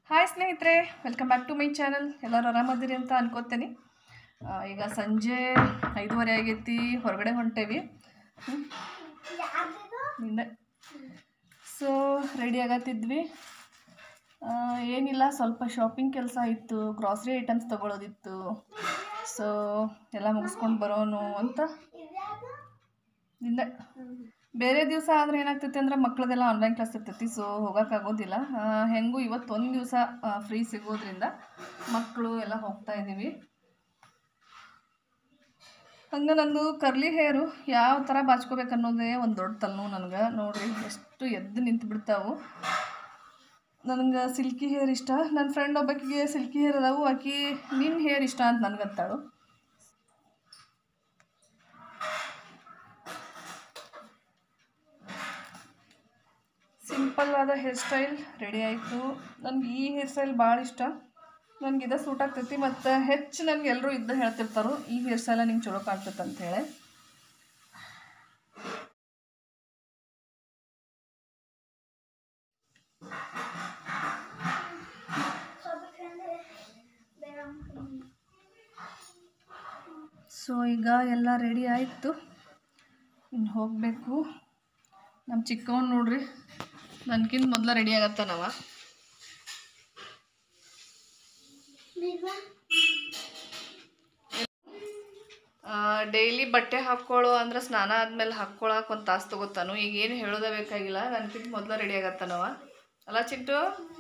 Hi ಸ್ನೇಹಿತರೆ welcome back to my channel ಎಲ್ಲರೂ ಆರಾಮದಿರಿ ಅಂತ ಅನ್ಕೋತೀನಿ ಆ, ಈಗ ಸಂಜೆ ಐದುವರೆ ಆಗೈತಿ ಹೊರಗಡೆ ಹೊಂಟೇವಿ ಹ್ಮ್. ನಿನ್ನೆ ಸೊ ರೆಡಿ ಆಗತ್ತಿದ್ವಿ ಆ, ಏನಿಲ್ಲ ಸ್ವಲ್ಪ ಶಾಪಿಂಗ್ ಕೆಲಸ ಇತ್ತು ಗ್ರಾಸರಿ ಐಟಮ್ಸ್ ತೊಗೊಳೋದಿತ್ತು ಸೊ ಎಲ್ಲ ಮುಗಿಸ್ಕೊಂಡು ಬರೋನು ಅಂತ ನಿನ್ನೆ ಬೇರೆ ದಿವಸ ಆದರೆ ಏನಾಗ್ತೈತಿ ಅಂದ್ರೆ ಮಕ್ಳದೆಲ್ಲ ಆನ್ಲೈನ್ ಕ್ಲಾಸ್ ಇರ್ತೈತಿ ಸೊ ಹೋಗೋಕ್ಕಾಗೋದಿಲ್ಲ ಆ, ಹೆಂಗೂ ಇವತ್ತು ಒಂದು ದಿವಸ ಫ್ರೀ ಸಿಗೋದ್ರಿಂದ ಮಕ್ಕಳು ಎಲ್ಲ ಹೋಗ್ತಾ ಇದ್ದೀವಿ ಹಂಗೆ ನಂದು ಕರ್ಲಿ ಹೇರು ಯಾವ ಥರ ಬಾಚ್ಕೋಬೇಕು ಅನ್ನೋದೇ ಒಂದು ದೊಡ್ಡ ತಲೆನೋವು ನನಗೆ ನೋಡ್ರಿ ಎಷ್ಟು ಎದ್ದು ನಿಂತು ಬಿಡ್ತಾವು ನನಗೆ ಸಿಲ್ಕಿ ಹೇರ್ ಇಷ್ಟ ನನ್ನ ಫ್ರೆಂಡ್ ಒಬ್ಬಾಕಿಗೆ ಸಿಲ್ಕಿ ಹೇರ್ ಅದಾವು ಆಕಿ ನಿನ್ನ ಹೇರ್ ಇಷ್ಟ ಅಂತ ನನಗಂತಾಳು ಸಿಂಪಲ್ ಆದ ಹೇರ್ ಸ್ಟೈಲ್ ರೆಡಿ ಆಯಿತು ನನಗೆ ಈ ಹೇರ್ ಸ್ಟೈಲ್ ಭಾಳ ಇಷ್ಟ ನನಗೆ ಇದೇ ಸೂಟ್ ಆಗ್ತೈತಿ ಮತ್ತು ಹೆಚ್ಚು ನನಗೆ ಎಲ್ಲರೂ ಇದ್ದ ಹೇಳ್ತಿರ್ತಾರೋ ಈ ಹೇರ್ ಸ್ಟೈಲ ನಿಂಗೆ ಚಲೋ ಕಾಣ್ತೈತೆ ಅಂತ ಹೇಳಿ ಸೊ ಈಗ ಎಲ್ಲ ರೆಡಿ ಆಯಿತು ಇನ್ನು ಹೋಗಬೇಕು ನಮ್ಮ ಚಿಕ್ಕವನ್ ನೋಡ್ರಿ ನನಗಿಂತ ಮೊದಲ ರೆಡಿ ಆಗತ್ತಾನವ ಡೈಲಿ ಬಟ್ಟೆ ಹಾಕ್ಕೊಳ್ಳೋ ಅಂದ್ರೆ ಸ್ನಾನ ಆದ್ಮೇಲೆ ಹಾಕ್ಕೊಳಕ್ಕೆ ಒಂದು ತಾಸು ತಗೋತಾನು ಈಗ ಏನು ಹೇಳೋದೇ ಬೇಕಾಗಿಲ್ಲ ನನಗಿಂತ ಮೊದಲ ರೆಡಿ ಆಗತ್ತಾನವ ಅಲ್ಲ ಚಿಂಟು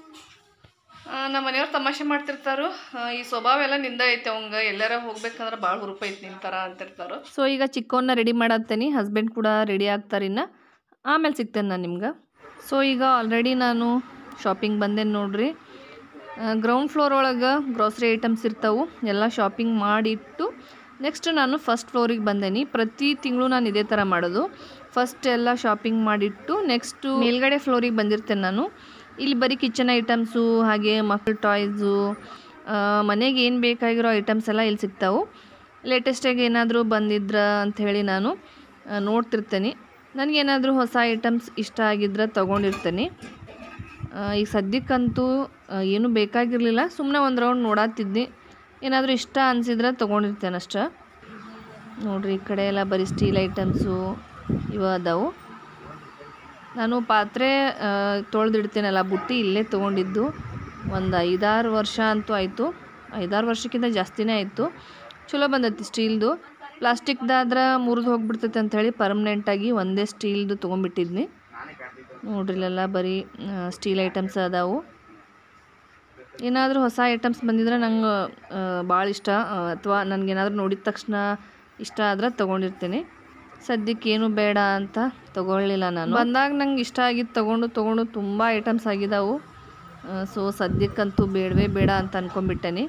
ಆ, ನಮ್ಮ ಮನೆಯವ್ರು ತಮಾಷೆ ಮಾಡ್ತಿರ್ತಾರು ಆ, ಈ ಸ್ವಭಾವ ಎಲ್ಲ ನಿಂದ ಐತೆ ಅವಂಗ ಎಲ್ಲಾರ ಹೋಗ್ಬೇಕಂದ್ರೆ ಭಾಳ ಹುರುಪ ಐತಿ ನಿಂತಾರ ಅಂತಿರ್ತಾರು ಸೊ ಈಗ ಚಿಕ್ಕವನ್ನ ರೆಡಿ ಮಾಡತ್ತೇನೆ ಹಸ್ಬೆಂಡ್ ಕೂಡ ರೆಡಿ ಆಗ್ತಾರಿನ್ನ ಆಮೇಲೆ ಸಿಗ್ತೇನೆ ನಾನು ನಿಮ್ಗೆ ಸೊ ಈಗ ಆಲ್ರೆಡಿ ನಾನು ಶಾಪಿಂಗ್ ಬಂದೇನೆ ನೋಡ್ರಿ ಗ್ರೌಂಡ್ ಫ್ಲೋರ್ ಒಳಗೆ ಗ್ರಾಸರಿ ಐಟಮ್ಸ್ ಇರ್ತಾವು ಎಲ್ಲ ಶಾಪಿಂಗ್ ಮಾಡಿಟ್ಟು ನೆಕ್ಸ್ಟ್ ನಾನು ಫಸ್ಟ್ ಫ್ಲೋರಿಗೆ ಬಂದೇನಿ ಪ್ರತಿ ತಿಂಗಳು ನಾನು ಇದೇ ಥರ ಮಾಡೋದು ಫಸ್ಟ್ ಎಲ್ಲ ಶಾಪಿಂಗ್ ಮಾಡಿಟ್ಟು ನೆಕ್ಸ್ಟು ಮೇಲ್ಗಡೆ ಫ್ಲೋರಿಗೆ ಬಂದಿರ್ತೇನೆ ನಾನು ಇಲ್ಲಿ ಬರೀ ಕಿಚನ್ ಐಟಮ್ಸು ಹಾಗೆ ಮಕ್ಕಳ ಟಾಯ್ಸು ಮನೆಗೆ ಏನು ಬೇಕಾಗಿರೋ ಐಟಮ್ಸ್ ಎಲ್ಲ ಇಲ್ಲಿ ಸಿಗ್ತಾವು ಲೇಟೆಸ್ಟಾಗಿ ಏನಾದರೂ ಬಂದಿದ್ರ ಅಂಥೇಳಿ ನಾನು ಆ, ನೋಡ್ತಿರ್ತೇನೆ ನನಗೇನಾದರೂ ಹೊಸ ಐಟಮ್ಸ್ ಇಷ್ಟ ಆಗಿದ್ರೆ ತೊಗೊಂಡಿರ್ತೇನೆ ಆ, ಈಗ ಸದ್ಯಕ್ಕಂತೂ ಆ, ಏನೂ ಬೇಕಾಗಿರಲಿಲ್ಲ ಸುಮ್ಮನೆ ಒಂದು ರೌಂಡ್ ನೋಡತ್ತಿದ್ನಿ ಏನಾದರೂ ಇಷ್ಟ ಅನಿಸಿದ್ರೆ ತೊಗೊಂಡಿರ್ತೇನೆ ಅಷ್ಟೇ ನೋಡ್ರಿ ಈ ಕಡೆ ಎಲ್ಲ ಬರೀ ಸ್ಟೀಲ್ ಐಟಮ್ಸು ಇವ ಅದಾವು ನಾನು ಪಾತ್ರೆ ಆ, ತೊಳೆದಿಡ್ತೇನಲ್ಲ ಬುಟ್ಟಿ ಇಲ್ಲೇ ತೊಗೊಂಡಿದ್ದು ಒಂದು ಐದಾರು ವರ್ಷ ಅಂತೂ ಆಯಿತು ಐದಾರು ವರ್ಷಕ್ಕಿಂತ ಜಾಸ್ತಿನೇ ಆಯಿತು ಚಲೋ ಬಂದೈತಿ ಸ್ಟೀಲ್ದು ಪ್ಲಾಸ್ಟಿಕ್ದಾದ್ರೆ ಮುರಿದು ಹೋಗ್ಬಿಡ್ತೈತೆ ಅಂಥೇಳಿ ಪರ್ಮನೆಂಟಾಗಿ ಒಂದೇ ಸ್ಟೀಲ್ದು ತೊಗೊಂಡ್ಬಿಟ್ಟಿದ್ನಿ ನೋಡ್ರಿ ಇಲ್ಲೆಲ್ಲ ಬರೀ ಸ್ಟೀಲ್ ಐಟಮ್ಸ್ ಅದಾವು ಏನಾದರೂ ಹೊಸ ಐಟಮ್ಸ್ ಬಂದಿದ್ರೆ ನಂಗೆ ಭಾಳ ಇಷ್ಟ ಅಥವಾ ನನಗೇನಾದ್ರೂ ನೋಡಿದ ತಕ್ಷಣ ಇಷ್ಟ ಆದ್ರೆ ತೊಗೊಂಡಿರ್ತೀನಿ ಸದ್ಯಕ್ಕೆ ಏನು ಬೇಡ ಅಂತ ತೊಗೊಳ್ಳಿಲ್ಲ ನಾನು ಬಂದಾಗ ನಂಗೆ ಇಷ್ಟ ಆಗಿದ್ದು ತೊಗೊಂಡು ತೊಗೊಂಡು ತುಂಬ ಐಟಮ್ಸ್ ಆಗಿದ್ದಾವು ಸೊ ಸದ್ಯಕ್ಕಂತೂ ಬೇಡವೇ ಬೇಡ ಅಂತ ಅಂದ್ಕೊಂಬಿಟ್ಟೇನಿ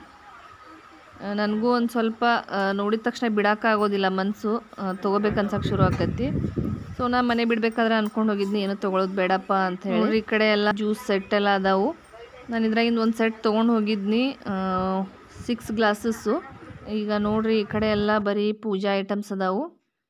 ನನಗೂ ಒಂದು ಸ್ವಲ್ಪ ಆ, ನೋಡಿದ ತಕ್ಷಣ ಬಿಡೋಕ್ಕಾಗೋದಿಲ್ಲ ಮನಸ್ಸು ತೊಗೋಬೇಕನ್ಸಕ್ಕೆ ಶುರು ಆಕೈತಿ ಸೊ ನಾ ಮನೆ ಬಿಡಬೇಕಾದ್ರೆ ಅಂದ್ಕೊಂಡು ಹೋಗಿದ್ನಿ ಏನು ತೊಗೊಳೋದು ಬೇಡಪ್ಪ ಅಂತ ಹೇಳಿ ಈ ಕಡೆ ಎಲ್ಲ ಜ್ಯೂಸ್ ಸೆಟ್ ಎಲ್ಲ ಅದಾವು ನಾನು ಇದ್ರಾಗಿಂದ ಒಂದು ಸೆಟ್ ತೊಗೊಂಡು ಹೋಗಿದ್ನಿ ಸಿಕ್ಸ್ ಗ್ಲಾಸಸ್ಸು ಈಗ ನೋಡ್ರಿ ಈ ಕಡೆ ಎಲ್ಲ ಬರೀ ಪೂಜಾ ಐಟಮ್ಸ್ ಅದಾವು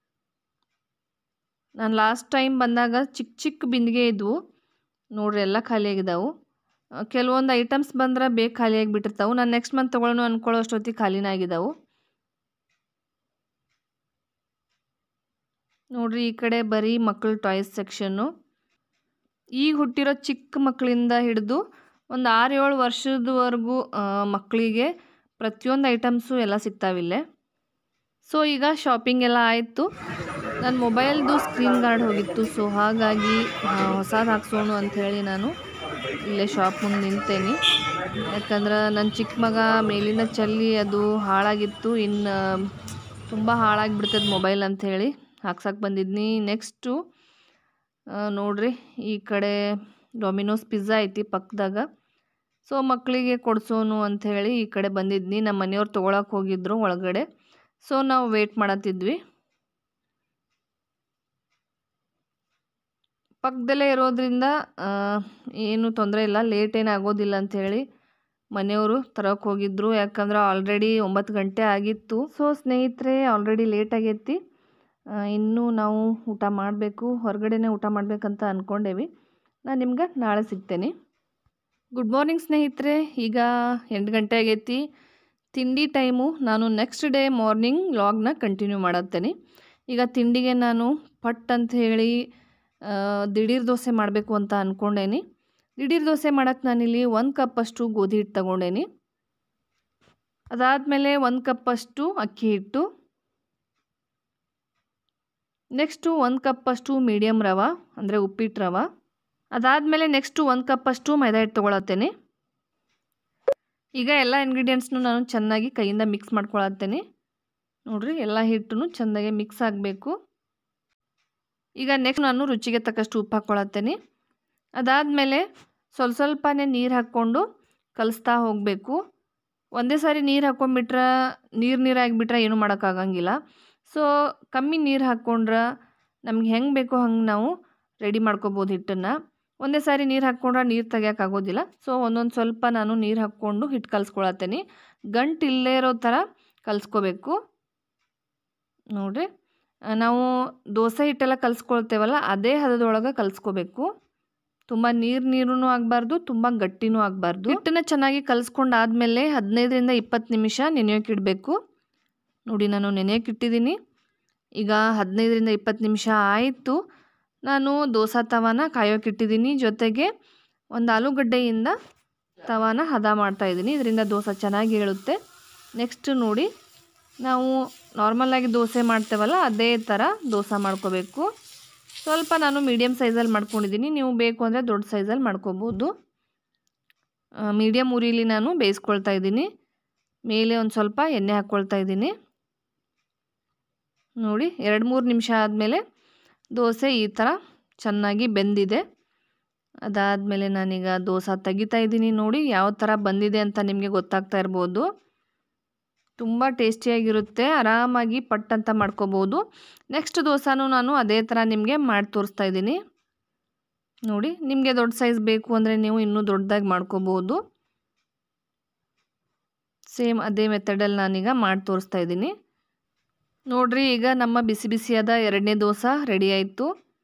ನಾನು ಲಾಸ್ಟ್ ಟೈಮ್ ಬಂದಾಗ ಚಿಕ್ಕ ಚಿಕ್ಕ ಬಿಂದಿಗೆ ಇದ್ವು ನೋಡ್ರಿ ಎಲ್ಲ ಖಾಲಿಯಾಗಿದ್ದಾವು ಕೆಲವೊಂದು ಐಟಮ್ಸ್ ಬಂದ್ರೆ ಬೇಗ ಖಾಲಿಯಾಗಿ ಬಿಟ್ಟಿರ್ತಾವೆ ನಾನು ನೆಕ್ಸ್ಟ್ ಮಂತ್ ತೊಗೊಳ್ಳೋಣ ಅನ್ಕೊಳ್ಳೋ ಅಷ್ಟೊತ್ತಿಗೆ ಖಾಲಿನೇ ಆಗಿದ್ದಾವು ನೋಡ್ರಿ ಈ ಕಡೆ ಬರೀ ಮಕ್ಕಳ ಟಾಯ್ಸ್ ಸೆಕ್ಷನ್ನು ಈಗ ಹುಟ್ಟಿರೋ ಚಿಕ್ಕ ಮಕ್ಕಳಿಂದ ಹಿಡಿದು ಒಂದು ಆರು ಏಳು ವರ್ಷದವರೆಗೂ ಮಕ್ಕಳಿಗೆ ಪ್ರತಿಯೊಂದು ಐಟಮ್ಸು ಎಲ್ಲ ಸಿಗ್ತಾವಿಲ್ಲೇ ಸೊ ಈಗ ಶಾಪಿಂಗ್ ಎಲ್ಲ ಆಯಿತು ನನ್ನ ಮೊಬೈಲ್ದು ಸ್ಕ್ರೀನ್ ಗಾರ್ಡ್ ಹೋಗಿತ್ತು ಸೊ ಹಾಗಾಗಿ ಹೊಸದು ಹಾಕ್ಸೋಣ ಅಂಥೇಳಿ ನಾನು ಇಲ್ಲೇ ಶಾಪ್ ಮುಂದೆ ನಿಂತೇನೆ ಯಾಕಂದ್ರೆ ನನ್ನ ಚಿಕ್ಕ ಮಗ ಮೇಲಿನ ಚಲ್ಲಿ ಅದು ಹಾಳಾಗಿತ್ತು ಇನ್ನು ತುಂಬ ಹಾಳಾಗಿಬಿಡ್ತದೆ ಮೊಬೈಲ್ ಅಂಥೇಳಿ ಹಾಕ್ಸಕ್ಕೆ ಬಂದಿದ್ನಿ ನೆಕ್ಸ್ಟು ನೋಡ್ರಿ ಈ ಕಡೆ ಡೊಮಿನೋಸ್ ಪಿಜ್ಜಾ ಐತಿ ಪಕ್ಕದಾಗ ಸೊ ಮಕ್ಕಳಿಗೆ ಕೊಡ್ಸೋನು ಅಂಥೇಳಿ ಈ ಕಡೆ ಬಂದಿದ್ನಿ ನಮ್ಮ ಮನೆಯವ್ರು ತೊಗೊಳಕ್ಕೆ ಹೋಗಿದ್ರು ಒಳಗಡೆ ಸೊ ನಾವು ವೇಟ್ ಮಾಡತ್ತಿದ್ವಿ ಪಕ್ಕದಲ್ಲೇ ಇರೋದ್ರಿಂದ ಆ, ಏನು ತೊಂದರೆ ಇಲ್ಲ ಲೇಟ್ ಏನು ಆಗೋದಿಲ್ಲ ಅಂಥೇಳಿ ಮನೆಯವರು ತರೋಕೆ ಹೋಗಿದ್ರು ಯಾಕಂದ್ರೆ ಆಲ್ರೆಡಿ ಒಂಬತ್ತು ಗಂಟೆ ಆಗಿತ್ತು ಸೊ ಸ್ನೇಹಿತರೆ ಆಲ್ರೆಡಿ ಲೇಟ್ ಆಗೈತಿ ಆ, ಇನ್ನೂ ನಾವು ಊಟ ಮಾಡಬೇಕು ಹೊರಗಡೆನೇ ಊಟ ಮಾಡಬೇಕಂತ ಅಂದ್ಕೊಂಡೇವಿ ನಾನು ನಿಮ್ಗೆ ನಾಳೆ ಸಿಗ್ತೇನೆ ಗುಡ್ ಮಾರ್ನಿಂಗ್ ಸ್ನೇಹಿತರೆ ಈಗ ಎಂಟು ಗಂಟೆ ಆಗೈತಿ ತಿಂಡಿ ಟೈಮು ನಾನು ನೆಕ್ಸ್ಟ್ ಡೇ ಮಾರ್ನಿಂಗ್ ಲಾಗ್ನ ಕಂಟಿನ್ಯೂ ಮಾಡತ್ತೇನೆ ಈಗ ತಿಂಡಿಗೆ ನಾನು ಪಟ್ ಅಂತ ಹೇಳಿ ಆ, ದಿಢೀರ್ ದೋಸೆ ಮಾಡಬೇಕು ಅಂತ ಅಂದ್ಕೊಂಡೇನಿ ದಿಢೀರ್ ದೋಸೆ ಮಾಡೋಕ್ಕೆ ನಾನಿಲ್ಲಿ ಒಂದು ಕಪ್ಪಷ್ಟು ಗೋಧಿ ಹಿಟ್ಟು ತಗೊಂಡೇನಿ ಅದಾದಮೇಲೆ ಒಂದು ಕಪ್ಪಷ್ಟು ಅಕ್ಕಿ ಹಿಟ್ಟು ನೆಕ್ಸ್ಟು ಒಂದು ಕಪ್ಪಷ್ಟು ಮೀಡಿಯಮ್ ರವೆ ಅಂದರೆ ಉಪ್ಪಿಟ್ಟು ರವೆ ಅದಾದಮೇಲೆ ನೆಕ್ಸ್ಟು ಒಂದು ಕಪ್ಪಷ್ಟು ಮೈದಾ ಹಿಟ್ಟು ತೊಗೊಳತ್ತೇನೆ ಈಗ ಎಲ್ಲ ಇಂಗ್ರೀಡಿಯೆಂಟ್ಸ್ನು ನಾನು ಚೆನ್ನಾಗಿ ಕೈಯಿಂದ ಮಿಕ್ಸ್ ಮಾಡ್ಕೊಳತ್ತೇನೆ ನೋಡಿರಿ ಎಲ್ಲ ಹಿಟ್ಟು ಚೆಂದಾಗಿ ಮಿಕ್ಸ್ ಆಗಬೇಕು ಈಗ ನೆಕ್ಸ್ಟ್ ನಾನು ರುಚಿಗೆ ತಕ್ಕಷ್ಟು ಉಪ್ಪು ಹಾಕ್ಕೊಳತ್ತೇನೆ ಅದಾದಮೇಲೆ ಸ್ವಲ್ಪ ಸ್ವಲ್ಪನೇ ನೀರು ಹಾಕ್ಕೊಂಡು ಕಲಿಸ್ತಾ ಹೋಗಬೇಕು ಒಂದೇ ಸಾರಿ ನೀರು ಹಾಕ್ಕೊಂಬಿಟ್ರೆ ನೀರು ನೀರು ಆಗಿಬಿಟ್ರೆ ಏನೂ ಮಾಡೋಕ್ಕಾಗಂಗಿಲ್ಲ ಸೊ ಕಮ್ಮಿ ನೀರು ಹಾಕ್ಕೊಂಡ್ರೆ ನಮ್ಗೆ ಹೆಂಗೆ ಬೇಕೋ ಹಂಗೆ ನಾವು ರೆಡಿ ಮಾಡ್ಕೊಬೋದು ಹಿಟ್ಟನ್ನು ಒಂದೇ ಸಾರಿ ನೀರು ಹಾಕ್ಕೊಂಡ್ರೆ ನೀರು ತೆಗಿಯೋಕ್ಕಾಗೋದಿಲ್ಲ ಸೊ ಒಂದೊಂದು ಸ್ವಲ್ಪ ನಾನು ನೀರು ಹಾಕ್ಕೊಂಡು ಹಿಟ್ಟು ಕಲಿಸ್ಕೊಳತ್ತೇನೆ ಗಂಟು ಇಲ್ಲೇ ಇರೋ ಥರ ಕಲಿಸ್ಕೋಬೇಕು ನೋಡಿರಿ ಆ, ನಾವು ದೋಸೆ ಹಿಟ್ಟೆಲ್ಲ ಕಲಿಸ್ಕೊಳ್ತೇವಲ್ಲ ಅದೇ ಹದದೊಳಗೆ ಕಲಿಸ್ಕೋಬೇಕು ತುಂಬ ನೀರು ನೀರೂ ಆಗಬಾರ್ದು ತುಂಬ ಗಟ್ಟಿನೂ ಆಗಬಾರ್ದು ಹಿಟ್ಟನ್ನ ಚೆನ್ನಾಗಿ ಕಲಿಸ್ಕೊಂಡಾದ್ಮೇಲೆ ಹದಿನೈದರಿಂದ ಇಪ್ಪತ್ತು ನಿಮಿಷ ನೆನೆಯೋಕೆ ಇಡಬೇಕು ನೋಡಿ ನಾನು ನೆನೆಯೋಕೆ ಇಟ್ಟಿದ್ದೀನಿ ಈಗ ಹದಿನೈದರಿಂದ ಇಪ್ಪತ್ತು ನಿಮಿಷ ಆಯಿತು ನಾನು ದೋಸೆ ತವಾನ ಕಾಯೋಕೆ ಇಟ್ಟಿದ್ದೀನಿ ಜೊತೆಗೆ ಒಂದು ಆಲೂಗಡ್ಡೆಯಿಂದ ತವಾನ ಹದ ಮಾಡ್ತಾಯಿದ್ದೀನಿ ಇದರಿಂದ ದೋಸೆ ಚೆನ್ನಾಗಿ ಏಳುತ್ತೆ ನೆಕ್ಸ್ಟ್ ನೋಡಿ ನಾವು ನಾರ್ಮಲಾಗಿ ದೋಸೆ ಮಾಡ್ತೇವಲ್ಲ ಅದೇ ಥರ ದೋಸೆ ಮಾಡ್ಕೋಬೇಕು ಸ್ವಲ್ಪ ನಾನು ಮೀಡಿಯಮ್ ಸೈಜಲ್ಲಿ ಮಾಡ್ಕೊಂಡಿದ್ದೀನಿ ನೀವು ಬೇಕು ಅಂದರೆ ದೊಡ್ಡ ಸೈಜಲ್ಲಿ ಮಾಡ್ಕೋಬೋದು ಮೀಡಿಯಮ್ ಉರಿಲಿ ನಾನು ಬೇಯಿಸ್ಕೊಳ್ತಾ ಇದ್ದೀನಿ ಮೇಲೆ ಒಂದು ಸ್ವಲ್ಪ ಎಣ್ಣೆ ಹಾಕ್ಕೊಳ್ತಾ ಇದ್ದೀನಿ ನೋಡಿ ಎರಡು ಮೂರು ನಿಮಿಷ ಆದಮೇಲೆ ದೋಸೆ ಈ ಥರ ಚೆನ್ನಾಗಿ ಬೆಂದಿದೆ ಅದಾದಮೇಲೆ ನಾನೀಗ ದೋಸೆ ತೆಗಿತಾ ಇದ್ದೀನಿ ನೋಡಿ ಯಾವ ಥರ ಬಂದಿದೆ ಅಂತ ನಿಮಗೆ ಗೊತ್ತಾಗ್ತಾ ಇರ್ಬೋದು ತುಂಬ ಟೇಸ್ಟಿಯಾಗಿರುತ್ತೆ ಆರಾಮಾಗಿ ಪಟ್ ಅಂತ ಮಾಡ್ಕೋಬೋದು ನೆಕ್ಸ್ಟ್ ದೋಸಾನು ನಾನು ಅದೇ ಥರ ನಿಮಗೆ ಮಾಡಿ ತೋರಿಸ್ತಾ ಇದ್ದೀನಿ ನೋಡಿ ನಿಮಗೆ ದೊಡ್ಡ ಸೈಜ್ ಬೇಕು ಅಂದರೆ ನೀವು ಇನ್ನೂ ದೊಡ್ಡದಾಗಿ ಮಾಡ್ಕೋಬೋದು ಸೇಮ್ ಅದೇ ಮೆಥಡಲ್ಲಿ ನಾನೀಗ ಮಾಡಿ ತೋರಿಸ್ತಾ ಇದ್ದೀನಿ ನೋಡ್ರಿ ಈಗ ನಮ್ಮ ಬಿಸಿ ಬಿಸಿಯಾದ ಎರಡನೇ ದೋಸೆ ರೆಡಿ ಆಯಿತು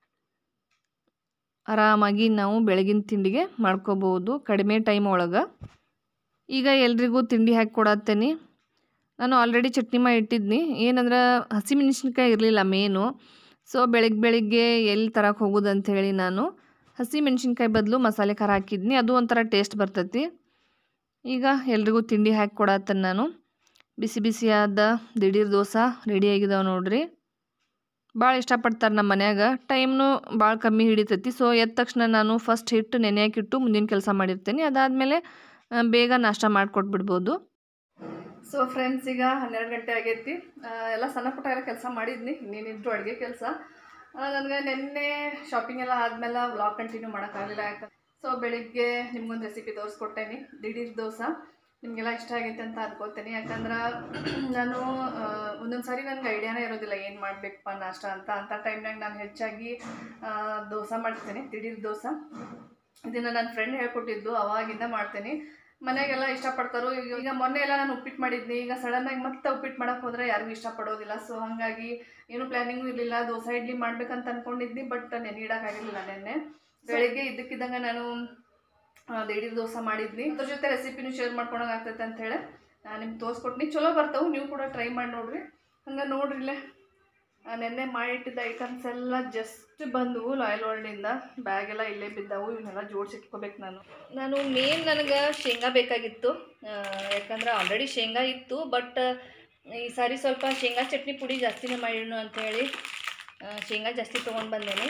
ಆರಾಮಾಗಿ ನಾವು ಬೆಳಗಿನ ತಿಂಡಿಗೆ ಮಾಡ್ಕೋಬೋದು ಕಡಿಮೆ ಟೈಮ್ ಒಳಗೆ ಈಗ ಎಲ್ರಿಗೂ ತಿಂಡಿ ಹಾಕಿ ಕೊಡತ್ತೇನೆ ನಾನು ಆಲ್ರೆಡಿ ಚಟ್ನಿ ಮಾಡಿ ಇಟ್ಟಿದ್ನಿ ಏನಂದ್ರೆ ಹಸಿಮೆಣ್ಸಿನ್ಕಾಯಿ ಇರಲಿಲ್ಲ ಮೇನು ಸೊ ಬೆಳಗ್ಗೆ ಬೆಳಿಗ್ಗೆ ಎಲ್ಲಿ ತರಕ್ಕೆ ಹೋಗೋದು ಅಂಥೇಳಿ ನಾನು ಹಸಿ ಮೆಣಸಿನ್ಕಾಯಿ ಬದಲು ಮಸಾಲೆ ಖಾರ ಹಾಕಿದ್ನಿ ಅದು ಒಂಥರ ಟೇಸ್ಟ್ ಬರ್ತೈತಿ ಈಗ ಎಲ್ರಿಗೂ ತಿಂಡಿ ಹಾಕಿ ಕೊಡತ್ತೇನೆ ನಾನು ಬಿಸಿ ಬಿಸಿಯಾದ ದಿಢೀರ್ ದೋಸೆ ರೆಡಿಯಾಗಿದ್ದಾವೆ ನೋಡ್ರಿ ಭಾಳ ಇಷ್ಟಪಡ್ತಾರೆ ನಮ್ಮ ಮನ್ಯಾಗ ಟೈಮ್ನು ಭಾಳ ಕಮ್ಮಿ ಹಿಡಿತೈತಿ ಸೊ ಎದ್ದ ತಕ್ಷಣ ನಾನು ಫಸ್ಟ್ ಹಿಟ್ಟು ನೆನೆಯಾಕಿಟ್ಟು ಮುಂದಿನ ಕೆಲಸ ಮಾಡಿರ್ತೀನಿ ಅದಾದಮೇಲೆ ಬೇಗ ನಾಷ್ಟ ಮಾಡಿಕೊಟ್ಬಿಡ್ಬೋದು ಸೊ ಫ್ರೆಂಡ್ಸ್ ಈಗ ಹನ್ನೆರಡು ಗಂಟೆ ಆಗೈತಿ ಆ, ಎಲ್ಲ ಸಣ್ಣ ಪುಟ್ಟ ಎಲ್ಲ ಕೆಲಸ ಮಾಡಿದ್ನಿ ಇನ್ನೇನಿದ್ರು ಅಡುಗೆ ಕೆಲಸ ನನಗೆ ನಿನ್ನೆ ಶಾಪಿಂಗ್ ಎಲ್ಲ ಆದಮೇಲೆ ವ್ಲಾಗ್ ಕಂಟಿನ್ಯೂ ಮಾಡೋಕ್ಕಾಗಲಿಲ್ಲ ಯಾಕಂದ್ರೆ ಸೊ ಬೆಳಿಗ್ಗೆ ನಿಮ್ಗೊಂದು ರೆಸಿಪಿ ತೋರಿಸ್ಕೊಟ್ಟೇನಿ ದಿಢೀರ್ ದೋಸೆ ನಿಮಗೆಲ್ಲ ಇಷ್ಟ ಆಗೈತೆ ಅಂತ ಅನ್ಕೋತೀನಿ ಯಾಕಂದ್ರೆ ನಾನು ಒಂದೊಂದು ಸಾರಿ ನನಗೆ ಐಡಿಯಾನೇ ಇರೋದಿಲ್ಲ ಏನು ಮಾಡಬೇಕಪ್ಪ ನಾಷ್ಟ ಅಂತ ಅಂಥ ಟೈಮ್ನಾಗ ನಾನು ಹೆಚ್ಚಾಗಿ ಆ, ದೋಸೆ ಮಾಡ್ತೀನಿ ದಿಢೀರ್ ದೋಸೆ ಇದನ್ನು ನನ್ನ ಫ್ರೆಂಡ್ ಹೇಳ್ಕೊಟ್ಟಿದ್ದು ಅವಾಗಿಂದ ಮಾಡ್ತೀನಿ ಮನೆಗೆಲ್ಲ ಇಷ್ಟಪಡ್ತಾರೋ ಈಗ ಈಗ ಮೊನ್ನೆ ಎಲ್ಲ ನಾನು ಉಪ್ಪಿಟ್ಟು ಮಾಡಿದ್ನಿ ಈಗ ಸಡನ್ನಾಗಿ ಮತ್ತೆ ಉಪ್ಪಿಟ್ಟು ಮಾಡಕ್ಕೆ ಹೋದರೆ ಯಾರಿಗೂ ಇಷ್ಟಪಡೋದಿಲ್ಲ ಸೊ ಹಾಗಾಗಿ ಏನು ಪ್ಲ್ಯಾನಿಂಗು ಇರಲಿಲ್ಲ ದೋಸೆ ಇಡ್ಲಿ ಮಾಡ್ಬೇಕಂತ ಅಂದ್ಕೊಂಡಿದ್ನಿ ಬಟ್ ನೆನೆಯಿಡೋಕ್ಕಾಗಿರಲಿಲ್ಲ ನೆನ್ನೆ ಬೆಳಿಗ್ಗೆ ಇದ್ದಕ್ಕಿದ್ದಂಗೆ ನಾನು ಆ, ದಿಢೀರ್ ದೋಸೆ ಮಾಡಿದ್ನಿ ಅದ್ರ ಜೊತೆ ರೆಸಿಪಿನೂ ಶೇರ್ ಮಾಡ್ಕೊಳಂಗೆ ಆಗ್ತೈತೆ ಅಂಥೇಳಿ ನಿಮ್ಗೆ ತೋರಿಸ್ಕೊಟ್ನಿ ಚಲೋ ಬರ್ತಾವೆ ನೀವು ಕೂಡ ಟ್ರೈ ಮಾಡಿ ನೋಡ್ರಿ ಹಂಗೆ ನೋಡ್ರಿ ಇಲ್ಲೇ ಆ, ನೆನ್ನೆ ಮಾಡಿಟ್ಟಿದ್ದ ಐಟಮ್ಸ್ ಎಲ್ಲ ಜಸ್ಟ್ ಬಂದವು ಲಾಯಲ್ ವರ್ಲ್ಡಿಂದ ಬ್ಯಾಗ್ ಎಲ್ಲ ಇಲ್ಲೇ ಬಿದ್ದವು ಇವನ್ನೆಲ್ಲ ಜೋಡಿಸಿಟ್ಕೋಬೇಕು ನಾನು ನಾನು ಮೇನ್ ನನಗೆ ಶೇಂಗಾ ಬೇಕಾಗಿತ್ತು ಆ, ಯಾಕಂದ್ರೆ ಆಲ್ರೆಡಿ ಶೇಂಗಾ ಇತ್ತು ಬಟ್ ಈ ಸಾರಿ ಸ್ವಲ್ಪ ಶೇಂಗಾ ಚಟ್ನಿ ಪುಡಿ ಜಾಸ್ತಿನೇ ಮಾಡಿಡೋಣ ಅಂಥೇಳಿ ಶೇಂಗಾ ಜಾಸ್ತಿ ತೊಗೊಂಡು ಬಂದೇನೆ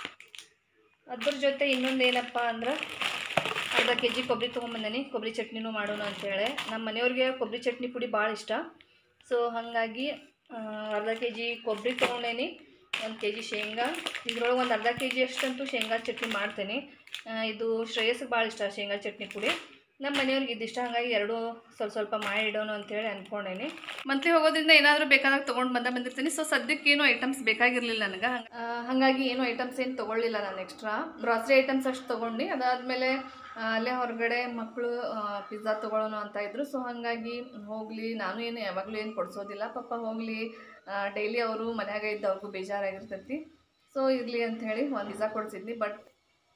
ಅದ್ರ ಜೊತೆ ಇನ್ನೊಂದು ಏನಪ್ಪ ಅಂದ್ರೆ ಅರ್ಧ ಕೆ ಜಿ ಕೊಬ್ಬರಿ ತೊಗೊಂಬಂದೇನಿ ಕೊಬ್ಬರಿ ಚಟ್ನಿನೂ ಮಾಡೋಣ ಅಂತೇಳಿ ನಮ್ಮ ಮನೆಯವ್ರಿಗೆ ಕೊಬ್ಬರಿ ಚಟ್ನಿ ಪುಡಿ ಭಾಳ ಇಷ್ಟ ಸೊ ಹಾಗಾಗಿ ಆ, ಅರ್ಧ ಕೆ ಜಿ ಕೊಬ್ಬರಿ ತೊಗೊಂಡೇನಿ ಒಂದು ಕೆ ಜಿ ಶೇಂಗಾ ಇದ್ರೊಳಗೆ ಒಂದು ಅರ್ಧ ಕೆ ಜಿ ಅಷ್ಟಂತೂ ಶೇಂಗಾ ಚಟ್ನಿ ಮಾಡ್ತೇನೆ ಆ, ಇದು ಶ್ರೇಯಸ್ಗೆ ಭಾಳ ಇಷ್ಟ ಶೇಂಗಾ ಚಟ್ನಿ ಪುಡಿ ನಮ್ಮ ಮನೆಯವ್ರಿಗೆ ಇದಿಷ್ಟ ಹಾಗಾಗಿ ಎರಡು ಸ್ವಲ್ಪ ಸ್ವಲ್ಪ ಮಾಡಿ ಇಡೋಣ ಅಂತೇಳಿ ಅಂದ್ಕೊಂಡೇನಿ ಮಂತ್ಲಿ ಹೋಗೋದ್ರಿಂದ ಏನಾದರೂ ಬೇಕಾದಾಗ ತೊಗೊಂಡು ಬಂದ ಬಂದಿರ್ತೀನಿ ಸೊ ಸದ್ಯಕ್ಕೆ ಏನೂ ಐಟಮ್ಸ್ ಬೇಕಾಗಿರಲಿಲ್ಲ ನನಗೆ ಹಾಗಾಗಿ ಏನೂ ಐಟಮ್ಸ್ ಏನು ತೊಗೊಳ್ಳಿಲ್ಲ ನಾನು ಎಕ್ಸ್ಟ್ರಾ ಗ್ರಾಸರಿ ಐಟಮ್ಸ್ ಅಷ್ಟು ತೊಗೊಂಡು ಅದಾದಮೇಲೆ ಅಲ್ಲೇ ಹೊರಗಡೆ ಮಕ್ಕಳು ಪಿಜ್ಜಾ ತೊಗೊಳ್ಳೋಣ ಅಂತ ಇದ್ರು ಸೊ ಹಾಗಾಗಿ ಹೋಗಲಿ ನಾನು ಏನು ಯಾವಾಗಲೂ ಏನು ಕೊಡಿಸೋದಿಲ್ಲ ಪಾಪ ಹೋಗಲಿ ಡೈಲಿ ಅವರು ಮನ್ಯಾಗ ಇದ್ದು ಅವ್ರಿಗೂ ಬೇಜಾರಾಗಿರ್ತೈತಿ ಸೊ ಇರಲಿ ಅಂತ ಹೇಳಿ ಒಂದು ಪಿಜ್ಜಾ ಕೊಡಿಸಿದ್ನಿ ಬಟ್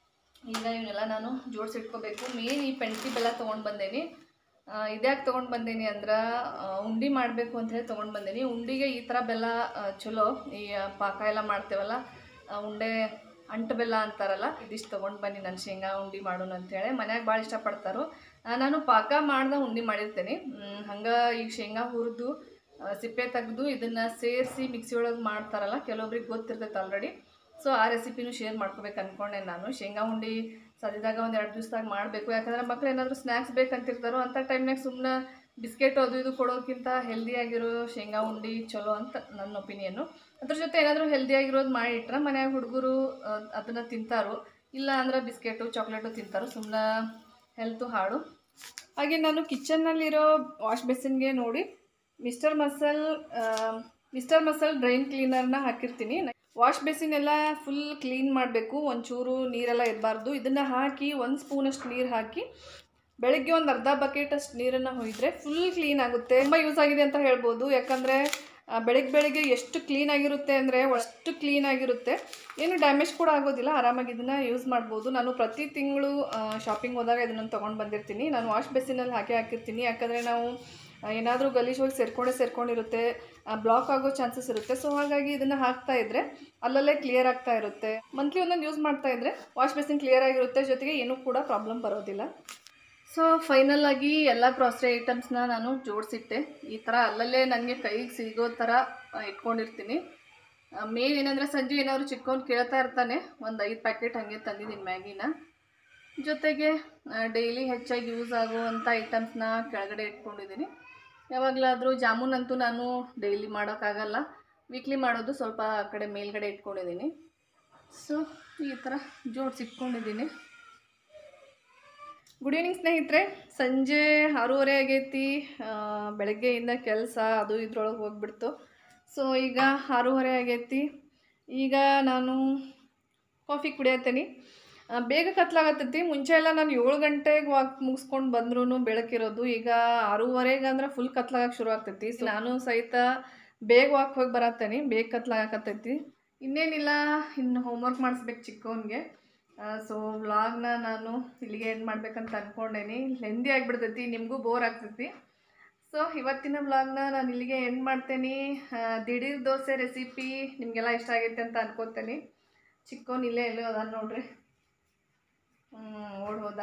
ಈಗ ಇವನ್ನೆಲ್ಲ ನಾನು ಜೋಡಿಸಿಟ್ಕೋಬೇಕು ಮೇನ್ ಈ ಪೆಂಟಿ ಬೆಲ್ಲ ತೊಗೊಂಡು ಬಂದೇನಿ ಇದ್ಯಾಕೆ ತೊಗೊಂಡು ಬಂದೇನಿ ಅಂದ್ರೆ ಆ, ಉಂಡೆ ಮಾಡಬೇಕು ಅಂತ ಹೇಳಿ ತೊಗೊಂಡು ಬಂದೇನಿ ಉಂಡಿಗೆ ಈ ಥರ ಬೆಲ್ಲ ಆ, ಚಲೋ ಈ ಆ, ಪಾಕ ಎಲ್ಲ ಮಾಡ್ತೇವಲ್ಲ ಆ, ಉಂಡೆ ಅಂಟು ಬೆಲ್ಲ ಅಂತಾರಲ್ಲ ಇದಿಷ್ಟು ತೊಗೊಂಡು ಬನ್ನಿ ನಾನು ಶೇಂಗಾ ಉಂಡೆ ಮಾಡೋಣ ಅಂತೇಳಿ ಮನ್ಯಾಗ ಭಾಳ ಇಷ್ಟಪಡ್ತಾರೋ ಆ, ನಾನು ಪಾಕ ಮಾಡ್ದ ಉಂಡೆ ಮಾಡಿರ್ತೀನಿ ಹಂಗೆ ಈಗ ಶೇಂಗಾ ಹುರಿದು ಸಿಪ್ಪೆ ತೆಗೆದು ಇದನ್ನು ಸೇರಿಸಿ ಮಿಕ್ಸಿ ಒಳಗೆ ಮಾಡ್ತಾರಲ್ಲ ಕೆಲವೊಬ್ರಿಗೆ ಗೊತ್ತಿರ್ತೈತೆ ಆಲ್ರೆಡಿ ಸೊ ಆ ರೆಸಿಪಿನೂ ಶೇರ್ ಮಾಡ್ಕೋಬೇಕು ಅಂದ್ಕೊಂಡೆ ನಾನು ಶೇಂಗಾ ಉಂಡೆ ಸದ್ಯದಾಗ ಒಂದು ಎರಡು ದಿವಸದಾಗ ಮಾಡಬೇಕು ಯಾಕಂದ್ರೆ ಮಕ್ಳು ಏನಾದರೂ ಸ್ನ್ಯಾಕ್ಸ್ ಬೇಕಂತಿರ್ತಾರೋ ಅಂಥ ಟೈಮ್ನಾಗ ಸುಮ್ಮನೆ ಬಿಸ್ಕೆಟ್ ಅದು ಇದು ಕೊಡೋಕ್ಕಿಂತ ಹೆಲ್ದಿಯಾಗಿರೋ ಶೇಂಗಾ ಉಂಡೆ ಚಲೋ ಅಂತ ನನ್ನ ಒಪಿನಿಯನ್ನು ಅದ್ರ ಜೊತೆ ಏನಾದರೂ ಹೆಲ್ದಿಯಾಗಿರೋದು ಮಾಡಿಟ್ರೆ ಮನ್ಯಾಗ ಹುಡುಗರು ಅದನ್ನು ತಿಂತಾರೋ ಇಲ್ಲ ಅಂದ್ರೆ ಬಿಸ್ಕೆಟು ಚಾಕ್ಲೇಟು ತಿಂತಾರೋ ಸುಮ್ಮನೆ ಹೆಲ್ತು ಹಾಳು ಹಾಗೆ ನಾನು ಕಿಚನ್ನಲ್ಲಿರೋ ವಾಶ್ ಬೇಸಿನ್ಗೆ ನೋಡಿ Mister Muscle Mister Muscle drain ಕ್ಲೀನರ್ನ ಹಾಕಿರ್ತೀನಿ ವಾಶ್ ಬೇಸಿನ್ ಎಲ್ಲ ಫುಲ್ ಕ್ಲೀನ್ ಮಾಡಬೇಕು ಒಂಚೂರು ನೀರೆಲ್ಲ ಇರಬಾರ್ದು ಇದನ್ನು ಹಾಕಿ ಒಂದು ಸ್ಪೂನಷ್ಟು ನೀರು ಹಾಕಿ ಬೆಳಗ್ಗೆ ಒಂದು ಅರ್ಧ ಬಕೆಟ್ ಅಷ್ಟು ನೀರನ್ನು ಹೊಯ್ದ್ರೆ ಫುಲ್ ಕ್ಲೀನ್ ಆಗುತ್ತೆ ತುಂಬ ಯೂಸ್ ಆಗಿದೆ ಅಂತ ಹೇಳ್ಬೋದು ಯಾಕಂದರೆ ಬೆಳಗ್ಗೆ ಬೆಳಗ್ಗೆ ಎಷ್ಟು ಕ್ಲೀನ್ ಆಗಿರುತ್ತೆ ಅಂದರೆ ಅಷ್ಟು ಕ್ಲೀನ್ ಆಗಿರುತ್ತೆ ಏನು ಡ್ಯಾಮೇಜ್ ಕೂಡ ಆಗೋದಿಲ್ಲ ಆರಾಮಾಗಿ ಇದನ್ನು ಯೂಸ್ ಮಾಡ್ಬೋದು ನಾನು ಪ್ರತಿ ತಿಂಗಳು ಶಾಪಿಂಗ್ ಹೋದಾಗ ಇದನ್ನು ತೊಗೊಂಡು ಬಂದಿರ್ತೀನಿ ನಾನು ವಾಶ್ ಬೇಸಿನಲ್ಲಿ ಹಾಕಿ ಹಾಕಿರ್ತೀನಿ ಯಾಕಂದರೆ ನಾವು ಏನಾದರೂ ಗಲೀಜ್ ಹೋಗಿ ಸೇರ್ಕೊಂಡೇ ಸೇರ್ಕೊಂಡಿರುತ್ತೆ ಬ್ಲಾಕ್ ಆಗೋ ಚಾನ್ಸಸ್ ಇರುತ್ತೆ ಸೊ ಹಾಗಾಗಿ ಇದನ್ನು ಹಾಕ್ತಾ ಇದ್ದರೆ ಅಲ್ಲಲ್ಲೇ ಕ್ಲಿಯರ್ ಆಗ್ತಾ ಇರುತ್ತೆ ಮಂತ್ಲಿ ಒಂದೊಂದು ಯೂಸ್ ಮಾಡ್ತಾ ಇದ್ದರೆ ವಾಶ್ ಬೇಸಿನ್ ಕ್ಲಿಯರ್ ಆಗಿರುತ್ತೆ ಜೊತೆಗೆ ಏನೂ ಕೂಡ ಪ್ರಾಬ್ಲಮ್ ಬರೋದಿಲ್ಲ ಸೊ ಫೈನಲ್ ಆಗಿ ಎಲ್ಲ ಗ್ರಾಸರಿ ಐಟಮ್ಸ್ನ ನಾನು ಜೋಡಿಸಿಟ್ಟೆ ಈ ಥರ ಅಲ್ಲಲ್ಲೇ ನನಗೆ ಕೈಗೆ ಸಿಗೋ ಥರ ಆ, ಇಟ್ಕೊಂಡಿರ್ತೀನಿ ಮೇನ್ ಏನಂದರೆ ಸಂಜೆ ಏನಾದರೂ ಚಿಕ್ಕವನು ಕೇಳ್ತಾ ಇರ್ತಾನೆ ಒಂದು ಐದು ಪ್ಯಾಕೆಟ್ ಹಾಗೆ ತಂದಿದ್ದೀನಿ ಮ್ಯಾಗಿನ ಜೊತೆಗೆ ಡೈಲಿ ಹೆಚ್ಚಾಗಿ ಯೂಸ್ ಆಗುವಂಥ ಐಟಮ್ಸ್ನ ಕೆಳಗಡೆ ಇಟ್ಕೊಂಡಿದ್ದೀನಿ ಯಾವಾಗಲಾದರೂ ಜಾಮೂನ್ ಅಂತೂ ನಾನು ಡೈಲಿ ಮಾಡೋಕ್ಕಾಗಲ್ಲ ವೀಕ್ಲಿ ಮಾಡೋದು ಸ್ವಲ್ಪ ಆ ಕಡೆ ಮೇಲ್ಗಡೆ ಇಟ್ಕೊಂಡಿದ್ದೀನಿ ಸೊ ಈ ಥರ ಜೋಡಿಸಿಟ್ಕೊಂಡಿದ್ದೀನಿ ಗುಡ್ ಈವ್ನಿಂಗ್ ಸ್ನೇಹಿತರೆ ಸಂಜೆ ಆರೂವರೆ ಆಗೈತಿ ಆ, ಬೆಳಗ್ಗೆಯಿಂದ ಕೆಲಸ ಅದು ಇದ್ರೊಳಗೆ ಹೋಗ್ಬಿಡ್ತು ಸೊ ಈಗ ಆರೂವರೆ ಆಗೈತಿ ಈಗ ನಾನು ಕಾಫಿ ಕುಡಿಯತ್ತೀನಿ ಆ, ಬೇಗ ಕತ್ಲಾಗತ್ತೈತಿ ಮುಂಚೆ ಎಲ್ಲ ನಾನು ಏಳು ಗಂಟೆಗೆ ವಾಕ್ ಮುಗಿಸ್ಕೊಂಡು ಬಂದ್ರೂ ಬೆಳಕಿರೋದು ಈಗ ಆರೂವರೆಗೆ ಅಂದ್ರೆ ಫುಲ್ ಕತ್ಲಾಗಕ್ಕೆ ಶುರು ಆಗ್ತೈತಿ ಸೊ ನಾನು ಸಹಿತ ಬೇಗ ವಾಕ್ ಹೋಗಿ ಬರತ್ತೇನೆ ಬೇಗ ಕತ್ಲಾಗತ್ತೈತಿ ಇನ್ನೇನಿಲ್ಲ ಇನ್ನು ಹೋಮ್ವರ್ಕ್ ಮಾಡಿಸ್ಬೇಕು ಚಿಕ್ಕವನಿಗೆ ಸೊ ವ್ಲಾಗ್ನ ನಾನು ಇಲ್ಲಿಗೆ ಎಂಡ್ ಮಾಡ್ಬೇಕಂತ ಅಂದ್ಕೊಂಡೇನಿ ಲೆಂದಿ ಆಗಿಬಿಡ್ತೈತಿ ನಿಮಗೂ ಬೋರ್ ಆಗ್ತೈತಿ ಸೊ ಇವತ್ತಿನ ವ್ಲಾಗ್ನ ನಾನು ಇಲ್ಲಿಗೆ ಎಂಡ್ ಮಾಡ್ತೇನೆ ಆ, ದಿಢೀರ್ ದೋಸೆ ರೆಸಿಪಿ ನಿಮಗೆಲ್ಲ ಇಷ್ಟ ಆಗೈತೆ ಅಂತ ಅನ್ಕೋತೇನೆ ಚಿಕ್ಕವನು ಇಲ್ಲೇ ಎಲ್ಲೋ ಅದ ನೋಡ್ರಿ ಓಡ್ ಹೋದ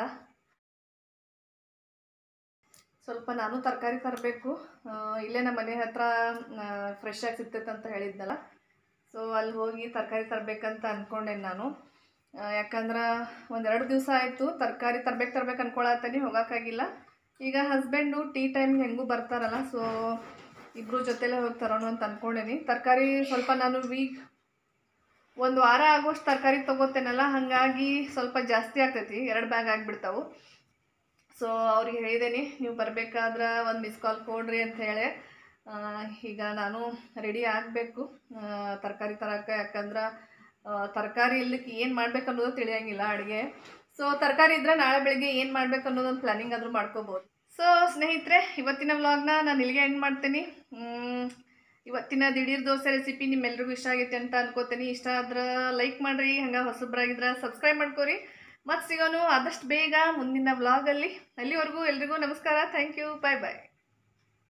ಸ್ವಲ್ಪ ನಾನು ತರಕಾರಿ ತರಬೇಕು ಇಲ್ಲೇ ನಮ್ಮ ಮನೆ ಹತ್ರ ಫ್ರೆಶ್ ಆಗಿ ಸಿಗ್ತೈತೆ ಅಂತ ಹೇಳಿದ್ನಲ್ಲ ಸೊ ಅಲ್ಲಿ ಹೋಗಿ ತರಕಾರಿ ತರಬೇಕಂತ ಅಂದ್ಕೊಂಡೆ ನಾನು ಆ, ಯಾಕಂದ್ರೆ ಒಂದೆರಡು ದಿವಸ ಆಯಿತು ತರಕಾರಿ ತರ್ಬೇಕು ತರ್ಬೇಕು ಅನ್ಕೊಳತ್ತೀನಿ ಹೋಗೋಕ್ಕಾಗಿಲ್ಲ ಈಗ ಹಸ್ಬೆಂಡು ಟೀ ಟೈಮ್ ಹೆಂಗೂ ಬರ್ತಾರಲ್ಲ ಸೊ ಇಬ್ಬರು ಜೊತೆಲೇ ಹೋಗಿ ತರೋಣ ಅಂತ ಅಂದ್ಕೊಂಡೇನಿ ತರಕಾರಿ ಸ್ವಲ್ಪ ನಾನು ವೀಕ್ ಒಂದು ವಾರ ಆಗೋಷ್ಟು ತರಕಾರಿ ತೊಗೋತೇನಲ್ಲ ಹಾಗಾಗಿ ಸ್ವಲ್ಪ ಜಾಸ್ತಿ ಆಗ್ತೈತಿ ಎರಡು ಬ್ಯಾಗ್ ಆಗಿಬಿಡ್ತಾವು ಸೊ ಅವ್ರಿಗೆ ಹೇಳಿದ್ದೇನೆ ನೀವು ಬರಬೇಕಾದ್ರೆ ಒಂದು ಮಿಸ್ ಕಾಲ್ ಕೊಡ್ರಿ ಅಂತ ಹೇಳಿ ಆ, ಈಗ ನಾನು ರೆಡಿ ಆಗಬೇಕು ತರಕಾರಿ ತರಕ್ಕೆ ಯಾಕಂದ್ರೆ ತರಕಾರಿ ಇಲ್ಲಕ್ಕೆ ಏನು ಮಾಡ್ಬೇಕು ಅನ್ನೋದು ತಿಳಿಯಂಗಿಲ್ಲ ಅಡುಗೆ ಸೊ ತರಕಾರಿ ಇದ್ರೆ ನಾಳೆ ಬೆಳಿಗ್ಗೆ ಏನು ಮಾಡ್ಬೇಕು ಅನ್ನೋದೊಂದು ಪ್ಲಾನಿಂಗ್ ಆದರೂ ಮಾಡ್ಕೋಬೋದು ಸೊ ಸ್ನೇಹಿತರೆ ಇವತ್ತಿನ ವ್ಲಾಗ್ನ ನಾನು ಇಲ್ಲಿಗೆ ಎಂಡ್ ಮಾಡ್ತೀನಿ ಮ್, ಇವತ್ತಿನ ದಿಢೀರ್ ದೋಸೆ ರೆಸಿಪಿ ನಿಮ್ಮೆಲ್ರಿಗೂ ಇಷ್ಟ ಆಗೈತೆ ಅಂತ ಅನ್ಕೋತೀನಿ ಇಷ್ಟ ಆದ್ರೆ ಲೈಕ್ ಮಾಡಿರಿ ಹಂಗೆ ಹೊಸಬ್ರಾಗಿದ್ರೆ ಸಬ್ಸ್ಕ್ರೈಬ್ ಮಾಡ್ಕೊರಿ ಮತ್ತೆ ಸಿಗೋನು ಆದಷ್ಟು ಬೇಗ ಮುಂದಿನ ವ್ಲಾಗಲ್ಲಿ ಅಲ್ಲಿವರೆಗೂ ಎಲ್ರಿಗೂ ನಮಸ್ಕಾರ ಥ್ಯಾಂಕ್ ಯು ಬಾಯ್ ಬಾಯ್